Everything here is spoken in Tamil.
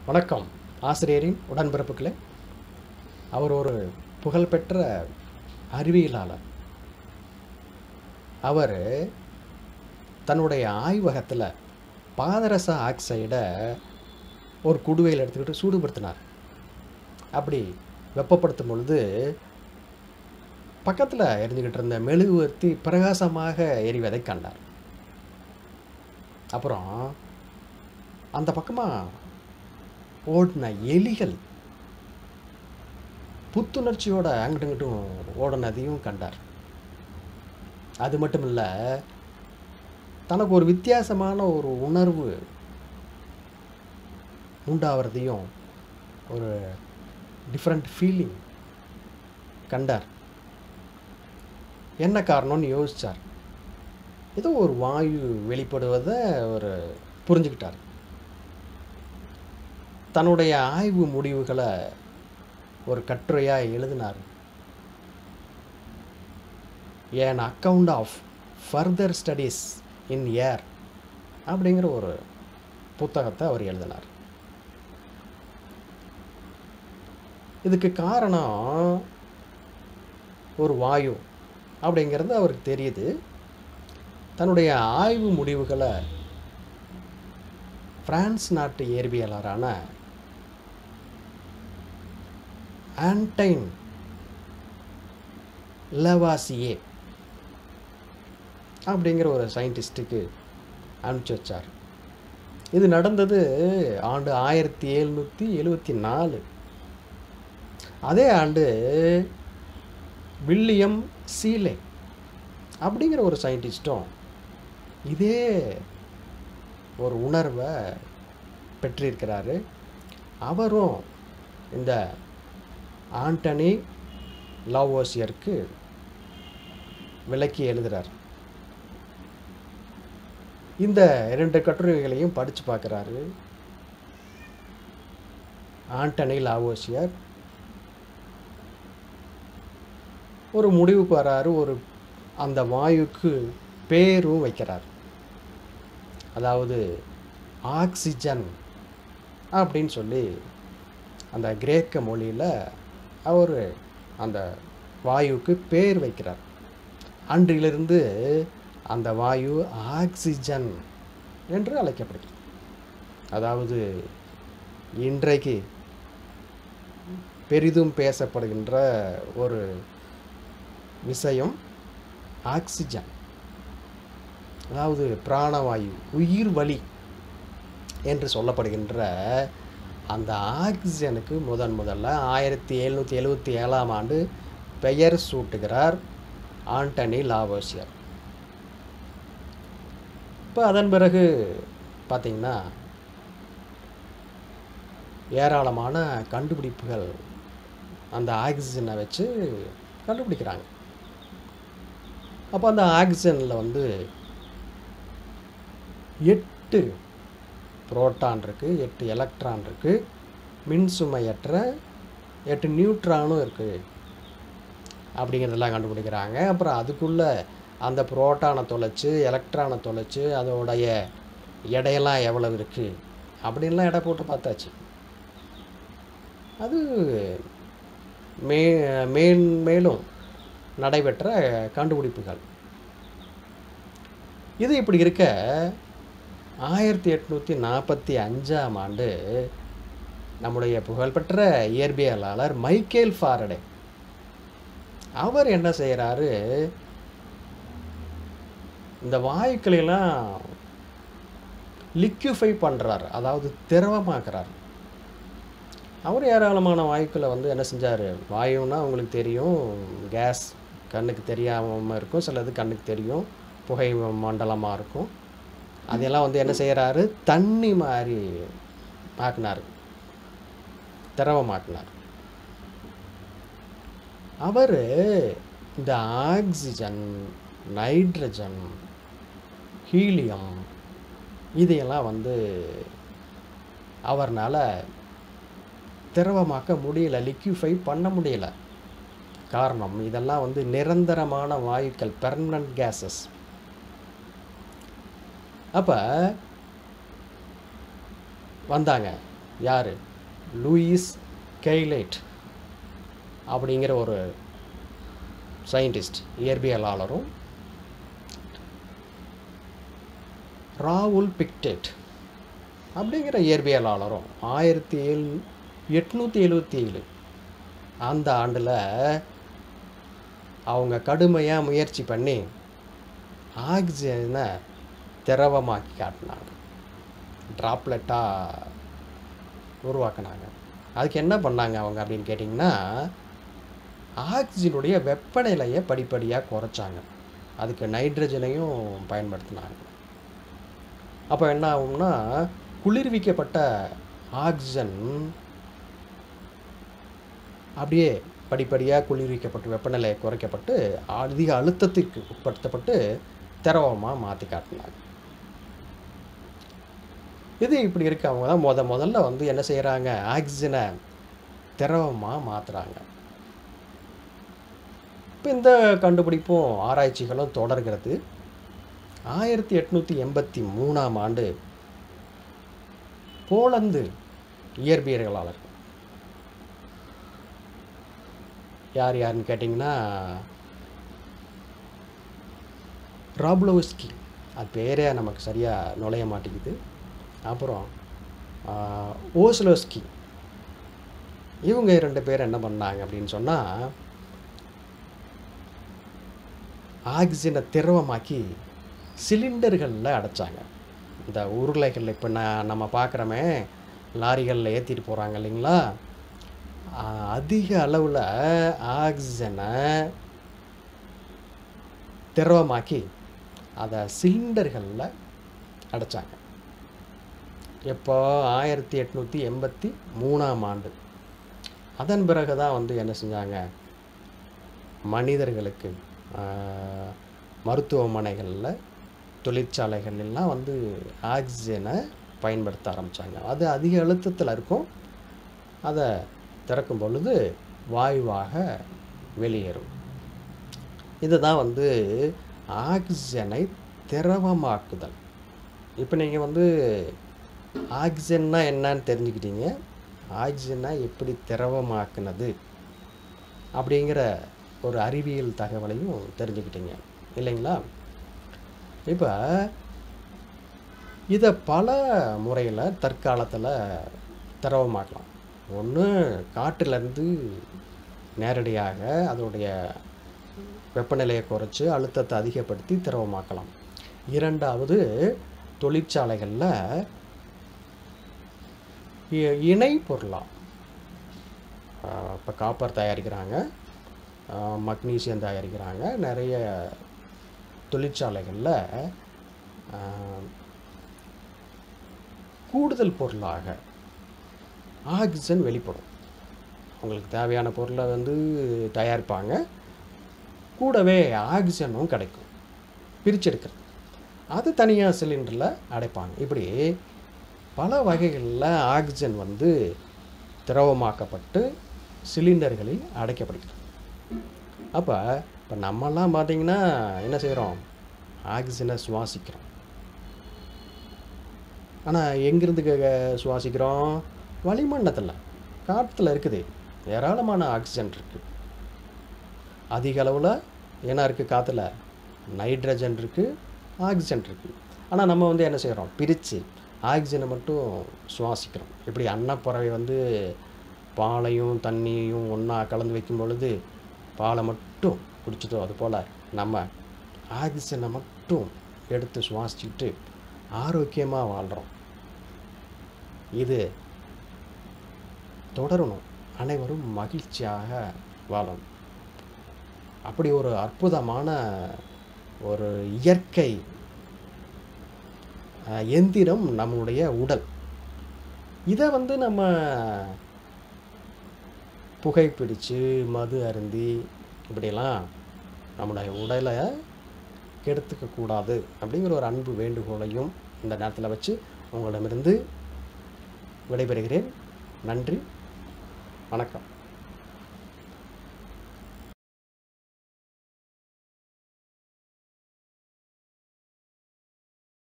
வணக்கம் ஆசிரியரின் உடன்பிறப்புகளே அவர் ஒரு புகழ்பெற்ற அறிவியலாளர் அவர் தன்னுடைய ஆய்வகத்தில் பாதரச ஆக்சைடை ஒரு குடுவையில் எடுத்துக்கிட்டு சூடுபடுத்தினார் அப்படி வெப்பப்படுத்தும் பொழுது பக்கத்தில் எரிஞ்சுக்கிட்டு இருந்த மெழுகுவர்த்தி பிரகாசமாக எரிவதை கண்டார் அப்புறம் அந்த பக்கமாக ஓடின எலிகள் புத்துணர்ச்சியோட அங்கிட்டும் இங்கிட்டும் ஓடினதையும் கண்டார் அது மட்டும் இல்லை தனக்கு ஒரு வித்தியாசமான ஒரு உணர்வு உண்டாகிறதையும் ஒரு டிஃப்ரெண்ட் ஃபீலிங் கண்டார் என்ன காரணம்னு யோசித்தார் ஏதோ ஒரு வாயு வெளிப்படுவதை அவர் புரிஞ்சுக்கிட்டார் தன்னுடைய ஆய்வு முடிவுகளை ஒரு கட்டுரையாக எழுதினார் an account of further studies in air அப்படிங்கிற ஒரு புத்தகத்தை அவர் எழுதினார் இதுக்கு காரணம் ஒரு வாயு அப்படிங்கிறது அவருக்கு தெரியுது தன்னுடைய ஆய்வு முடிவுகளை பிரான்ஸ் நாட்டு இயற்பியலாளரான ஆன்டைன் லவாசியே அப்படிங்கிற ஒரு சயின்டிஸ்ட்டுக்கு அனுப்பிச்சி வச்சார் இது நடந்தது ஆண்டு ஆயிரத்தி எழுநூற்றி எழுவத்தி நாலு அதே ஆண்டு வில்லியம் சீலே அப்படிங்கிற ஒரு சயின்டிஸ்ட்டும் இதே ஒரு உணர்வை பெற்றிருக்கிறாரு அவரும் இந்த ஆண்டனி லாவோசியருக்கு விளக்கி எழுதுகிறார் இந்த இரண்டு கட்டுரைகளையும் படித்து பார்க்குறாரு ஆண்டனி லாவோசியர் ஒரு முடிவுக்கு வராரு ஒரு அந்த வாயுக்கு பேரும் வைக்கிறார் அதாவது ஆக்சிஜன் அப்படின்னு சொல்லி அந்த கிரேக்க மொழியில் அவர் அந்த வாயுக்கு பேர் வைக்கிறார் அன்றிலிருந்து அந்த வாயு ஆக்சிஜன் என்று அழைக்கப்படுகிறது அதாவது இன்றைக்கு பெரிதும் பேசப்படுகின்ற ஒரு விஷயம் ஆக்சிஜன் அதாவது பிராணவாயு உயிர் வழி என்று சொல்லப்படுகின்ற அந்த ஆக்சிஜனுக்கு முதன் முதல்ல ஆயிரத்தி எழுநூற்றி எழுவத்தி ஏழாம் ஆண்டு பெயர் சூட்டுகிறார் ஆண்டனி லாவோசியர் இப்போ அதன் பிறகு பார்த்திங்கன்னா ஏராளமான கண்டுபிடிப்புகள் அந்த ஆக்சிஜனை வச்சு கண்டுபிடிக்கிறாங்க அப்போ அந்த ஆக்சிஜனில் வந்து எட்டு புரோட்டான் இருக்குது எட்டு எலக்ட்ரான் இருக்குது மின்சுமையற்ற எட்டு நியூட்ரானும் இருக்குது அப்படிங்கிறதெல்லாம் கண்டுபிடிக்கிறாங்க அப்புறம் அதுக்குள்ளே அந்த புரோட்டானை தொலைச்சி எலக்ட்ரானை தொலைச்சி அதோடைய எடையெல்லாம் எவ்வளவு இருக்குது அப்படின்லாம் எடை போட்டு பார்த்தாச்சு அது மே மேன் மேலும் நடைபெற்ற கண்டுபிடிப்புகள் இது இப்படி இருக்க ஆயிரத்தி எட்நூற்றி நாற்பத்தி அஞ்சாம் ஆண்டு நம்முடைய புகழ்பெற்ற இயற்பியலாளர் மைக்கேல் ஃபாரடே அவர் என்ன செய்கிறாரு இந்த வாயுக்களெல்லாம் லிக்யூஃபை பண்ணுறார் அதாவது திரவமாக்குறார் அவர் ஏராளமான வாயுக்களை வந்து என்ன செஞ்சார் வாயுன்னா உங்களுக்கு தெரியும் கேஸ் கண்ணுக்கு தெரியாமல் இருக்கும் சிலது கண்ணுக்கு தெரியும் புகை மண்டலமாக இருக்கும் அதெல்லாம் வந்து என்ன செய்கிறாரு தண்ணி மாதிரி ஆக்கினார் திரவமாக்கினார் அவர் இந்த ஆக்சிஜன் நைட்ரஜன் ஹீலியம் இதையெல்லாம் வந்து அவர்னால் திரவமாக்க முடியல லிக்யூஃபை பண்ண முடியல காரணம் இதெல்லாம் வந்து நிரந்தரமான வாயுக்கள் பெர்மனன்ட் கேஸஸ் அப்போ வந்தாங்க யார் லூயிஸ் கெய்லைட் அப்படிங்கிற ஒரு சயின்டிஸ்ட் இயற்பியலாளரும் ராவுல் பிக்டேட் அப்படிங்கிற இயற்பியலாளரும் ஆயிரத்தி ஏழு எட்நூற்றி எழுபத்தி ஏழு அந்த ஆண்டில் அவங்க கடுமையாக முயற்சி பண்ணி ஆக்சிஜனை திரவமாக்கி காட்டினாங்க ட்ராப்லெட்டாக உருவாக்குனாங்க அதுக்கு என்ன பண்ணாங்க அவங்க அப்படின்னு கேட்டிங்கன்னா ஆக்சிஜனுடைய வெப்பநிலையை படிப்படியாக குறைச்சாங்க அதுக்கு நைட்ரஜனையும் பயன்படுத்தினாங்க அப்போ என்ன ஆகும்னா குளிர்விக்கப்பட்ட ஆக்சிஜன் அப்படியே படிப்படியாக குளிர்விக்கப்பட்டு வெப்பநிலை குறைக்கப்பட்டு அதிக அழுத்தத்திற்கு உட்படுத்தப்பட்டு திரவமாக மாற்றி காட்டினாங்க இது இப்படி இருக்கு அவங்க தான் முத முதல்ல வந்து என்ன செய்கிறாங்க ஆக்சிஜனை திரவமாக மாற்றுறாங்க இப்போ இந்த கண்டுபிடிப்பும் ஆராய்ச்சிகளும் தொடர்கிறது ஆயிரத்தி எட்நூற்றி எண்பத்தி மூணாம் ஆண்டு போலந்து இயற்பியலாளர் யார் யாருன்னு கேட்டிங்கன்னா ராப்லோஸ்கி அது பேரே நமக்கு சரியாக நுழைய மாட்டேங்குது அப்புறம் ஓஸ்லோஸ்கி இவங்க ரெண்டு பேர் என்ன பண்ணாங்க அப்படின்னு சொன்னால் ஆக்சிஜனை திரவமாக்கி சிலிண்டர்களில் அடைச்சாங்க இந்த உருளைகள் இப்போ நான் நம்ம பார்க்குறோமே லாரிகளில் ஏற்றிட்டு போகிறாங்க இல்லைங்களா ஆஹ் அதிக அளவில் ஆக்சிஜனை திரவமாக்கி அதை சிலிண்டர்களில் அடைச்சாங்க எப்போ ஆயிரத்தி எட்நூற்றி எண்பத்தி மூணாம் ஆண்டு அதன் பிறகு தான் வந்து என்ன செஞ்சாங்க மனிதர்களுக்கு ஆஹ், மருத்துவமனைகளில் தொழிற்சாலைகள் எல்லாம் வந்து ஆக்சிஜனை பயன்படுத்த ஆரம்பித்தாங்க அது அதிக அழுத்தத்தில் இருக்கும் அதை திறக்கும் பொழுது வாயுவாக வெளியேறும் இதுதான் வந்து ஆக்சிஜனை திரவமாக்குதல் இப்போ நீங்கள் வந்து ஆக்சிஜன்னா என்னன்னு தெரிஞ்சுக்கிட்டீங்க ஆக்சிஜனை எப்படி திரவமாக்குனது அப்படிங்கிற ஒரு அறிவியல் தகவலையும் தெரிஞ்சுக்கிட்டீங்க இல்லைங்களா இப்போ இதை பல முறையில் தற்காலத்தில் திரவமாக்கலாம் ஒன்று காட்டிலேருந்து நேரடியாக அதனுடைய வெப்பநிலையை குறைச்சி அழுத்தத்தை அதிகப்படுத்தி திரவமாக்கலாம் இரண்டாவது தொழிற்சாலைகளில் இ- இணை பொருளாக இப்போ காப்பர் தயாரிக்கிறாங்க மக்னீசியம் தயாரிக்கிறாங்க நிறைய தொழிற்சாலைகளில் கூடுதல் பொருளாக ஆக்சிஜன் வெளிப்படும் உங்களுக்கு தேவையான பொருளை வந்து தயாரிப்பாங்க கூடவே ஆக்சிஜனும் கிடைக்கும் பிரிச்செடுக்கிறது அது தனியாக சிலிண்டரில் அடைப்பாங்க இப்படி பல வகைகளில் ஆக்சிஜன் வந்து திரவமாக்கப்பட்டு சிலிண்டர்களில் அடைக்கப்படுகிறது அப்போ இப்போ நம்மெல்லாம் பார்த்தீங்கன்னா என்ன செய்கிறோம் ஆக்சிஜனை சுவாசிக்கிறோம் ஆனால் எங்கேருந்து க- சுவாசிக்கிறோம் வளிமண்டலத்தில் காற்றுல இருக்குது ஏராளமான ஆக்சிஜன் இருக்குது அதிக அளவில் என்ன இருக்குது காற்றுல நைட்ரஜன் இருக்குது ஆக்சிஜன் இருக்குது ஆனால் நம்ம வந்து என்ன செய்கிறோம் பிரித்து ஆக்சிஜனை மட்டும் சுவாசிக்கிறோம் இப்படி அன்னப்பறவை வந்து பாலையும் தண்ணியையும் ஒன்றா கலந்து வைக்கும் பொழுது பாலை மட்டும் குடிச்சதோ அது போல் நம்ம ஆக்சிஜனை மட்டும் எடுத்து சுவாசிச்சுக்கிட்டு ஆரோக்கியமாக வாழ்கிறோம் இது தொடரணும் அனைவரும் மகிழ்ச்சியாக வாழணும் அப்படி ஒரு அற்புதமான ஒரு இயற்கை அஹ், எந்திரம் நம்முடைய உடல் இதை வந்து நம்ம புகைப்பிடிச்சு மது அருந்தி இப்படியெல்லாம் நம்முடைய உடலை கெடுத்துக்க கூடாது அப்படிங்கிற ஒரு அன்பு வேண்டுகோளையும் இந்த நேரத்தில் வச்சு உங்களிடமிருந்து விடைபெறுகிறேன் நன்றி வணக்கம்